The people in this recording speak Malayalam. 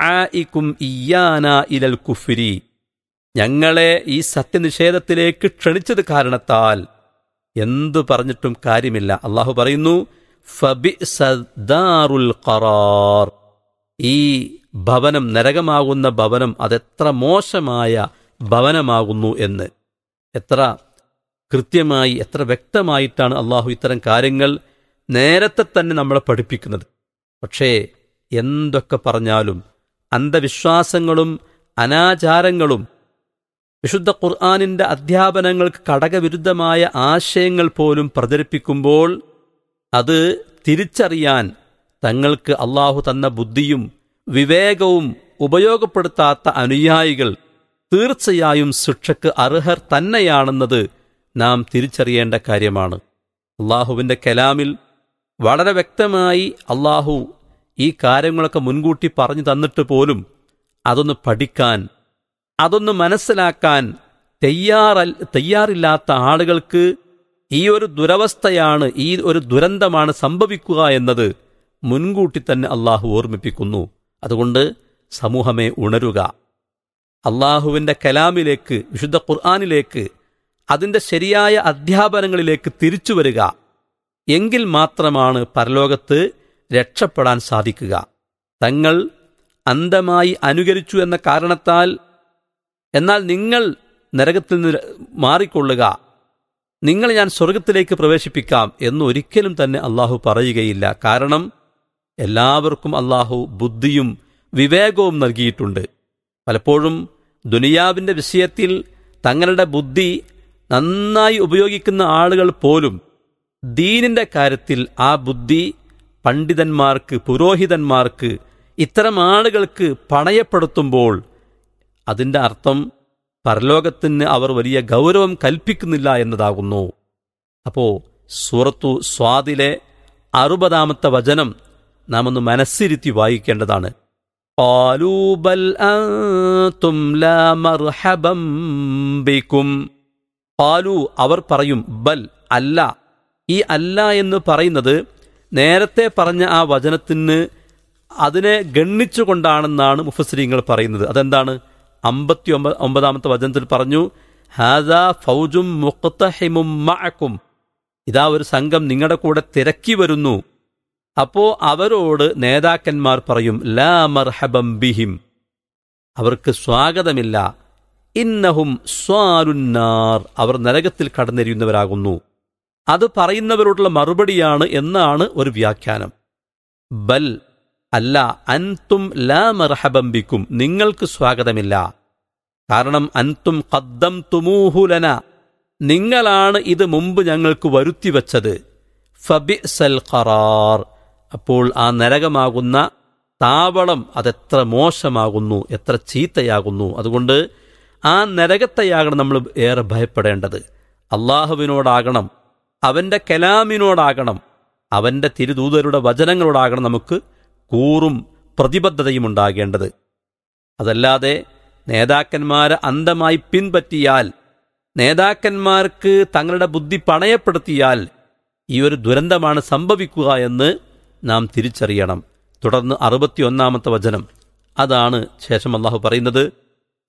ദുആഇക്കും ഇയ്യാന ഇലൽ കുഫ്രി ഞങ്ങളെ ഈ സത്യനിഷേധത്തിലേക്ക് ക്ഷണിച്ചത് കാരണത്താൽ എന്തു പറഞ്ഞിട്ടും കാര്യമില്ല അള്ളാഹു പറയുന്നു ഫബിഅസ ദാറുൽ ഖറാർ ഈ ഭവനം നരകമാകുന്ന ഭവനം അതെത്ര മോശമായ ഭവനമാകുന്നു എന്ന് എത്ര കൃത്യമായി എത്ര വ്യക്തമായിട്ടാണ് അള്ളാഹു ഇത്തരം കാര്യങ്ങൾ നേരത്തെ തന്നെ നമ്മളെ പഠിപ്പിക്കുന്നത് പക്ഷേ എന്തൊക്കെ പറഞ്ഞാലും അന്ധവിശ്വാസങ്ങളും അനാചാരങ്ങളും വിശുദ്ധ ഖുർആാനിന്റെ അധ്യാപനങ്ങൾക്ക് കടകവിരുദ്ധമായ ആശയങ്ങൾ പോലും പ്രചരിപ്പിക്കുമ്പോൾ അത് തിരിച്ചറിയാൻ തങ്ങൾക്ക് അള്ളാഹു തന്ന ബുദ്ധിയും വിവേകവും ഉപയോഗപ്പെടുത്താത്ത അനുയായികൾ തീർച്ചയായും ശിക്ഷയ്ക്ക് അർഹർ തന്നെയാണെന്നത് നാം തിരിച്ചറിയേണ്ട കാര്യമാണ് അള്ളാഹുവിന്റെ കലാമിൽ വളരെ വ്യക്തമായി അള്ളാഹു ഈ കാര്യങ്ങളൊക്കെ മുൻകൂട്ടി പറഞ്ഞു തന്നിട്ട് പോലും അതൊന്ന് പഠിക്കാൻ അതൊന്ന് മനസ്സിലാക്കാൻ തയ്യാറ തയ്യാറില്ലാത്ത ആളുകൾക്ക് ഈ ഒരു ദുരവസ്ഥയാണ് ഈ ഒരു ദുരന്തമാണ് സംഭവിക്കുക എന്നത് മുൻകൂട്ടി തന്നെ അള്ളാഹു ഓർമ്മിപ്പിക്കുന്നു അതുകൊണ്ട് സമൂഹമേ ഉണരുക അള്ളാഹുവിന്റെ കലാമിലേക്ക് വിശുദ്ധ ഖുർആാനിലേക്ക് അതിന്റെ ശരിയായ അധ്യാപനങ്ങളിലേക്ക് തിരിച്ചു വരിക എങ്കിൽ മാത്രമാണ് പരലോകത്ത് രക്ഷപ്പെടാൻ സാധിക്കുക തങ്ങൾ അന്ധമായി അനുകരിച്ചു എന്ന കാരണത്താൽ എന്നാൽ നിങ്ങൾ നരകത്തിൽ നിന്ന് മാറിക്കൊള്ളുക നിങ്ങൾ ഞാൻ സ്വർഗത്തിലേക്ക് പ്രവേശിപ്പിക്കാം എന്നൊരിക്കലും തന്നെ അള്ളാഹു പറയുകയില്ല കാരണം എല്ലാവർക്കും അള്ളാഹു ബുദ്ധിയും വിവേകവും നൽകിയിട്ടുണ്ട് പലപ്പോഴും ദുനിയാവിന്റെ വിഷയത്തിൽ തങ്ങളുടെ ബുദ്ധി നന്നായി ഉപയോഗിക്കുന്ന ആളുകൾ പോലും ദീനിന്റെ കാര്യത്തിൽ ആ ബുദ്ധി പണ്ഡിതന്മാർക്ക് പുരോഹിതന്മാർക്ക് ഇത്തരം ആളുകൾക്ക് പണയപ്പെടുത്തുമ്പോൾ അതിന്റെ അർത്ഥം പരലോകത്തിന് അവർ വലിയ ഗൗരവം കൽപ്പിക്കുന്നില്ല എന്നതാകുന്നു അപ്പോ സൂറത്തു സ്വാദിലെ അറുപതാമത്തെ വചനം നാം ഒന്ന് മനസ്സിരുത്തി വായിക്കേണ്ടതാണ് قالوا بل أنتم لا مرحبا بكم قالوا അവർ പറയും ബൽ അല്ല ഈ അല്ല എന്ന് പറയുന്നത് നേരത്തെ പറഞ്ഞ ആ വചനത്തിന് അതിനെ ഗണ്ണിച്ചുകൊണ്ടാണെന്നാണ് മുഫസ്രീങ്ങൾ പറയുന്നത് അതെന്താണ് അമ്പത്തി ഒമ്പത് ഒമ്പതാമത്തെ വചനത്തിൽ പറഞ്ഞു ഹാദ ഫൗജും മുഖത്തഹിമും മഅക്കും ഇതാ ഒരു സംഘം നിങ്ങളുടെ കൂടെ തിരക്കി വരുന്നു അപ്പോ അവരോട് നേതാക്കന്മാർ പറയും ലാ മർഹബം ബിഹിം അവർക്ക് സ്വാഗതമില്ല ഇന്നഹും സ്വാലുന്നാർ അവർ നരകത്തിൽ കടന്നെരിയുന്നവരാകുന്നു അത് പറയുന്നവരോടുള്ള മറുപടിയാണ് എന്നാണ് ഒരു വ്യാഖ്യാനം ബൽ അല്ല അൻതും ലാ മർഹബം ബിക്കും നിങ്ങൾക്ക് സ്വാഗതമില്ല കാരണം അൻതും കദ്ദം തുമൂഹുലന നിങ്ങളാണ് ഇത് മുമ്പ് ഞങ്ങൾക്ക് വരുത്തിവച്ചത് ഫബിസൽ ഖറാർ അപ്പോൾ ആ നരകമാകുന്ന താവളം അതെത്ര മോശമാകുന്നു എത്ര ചീത്തയാകുന്നു അതുകൊണ്ട് ആ നരകത്തെയാകണം നമ്മൾ ഏറെ ഭയപ്പെടേണ്ടത് അള്ളാഹുവിനോടാകണം അവന്റെ കലാമിനോടാകണം അവന്റെ തിരുദൂതരുടെ വചനങ്ങളോടാകണം നമുക്ക് കൂറും പ്രതിബദ്ധതയും ഉണ്ടാകേണ്ടത് അതല്ലാതെ നേതാക്കന്മാരെ അന്ധമായി പിൻപറ്റിയാൽ നേതാക്കന്മാർക്ക് തങ്ങളുടെ ബുദ്ധി പണയപ്പെടുത്തിയാൽ ഈ ഒരു ദുരന്തമാണ് സംഭവിക്കുക എന്ന് നാം തിരിച്ചറിയണം തുടർന്ന് അറുപത്തിയൊന്നാമത്തെ വചനം അതാണ് ശേഷം അള്ളാഹു പറയുന്നത്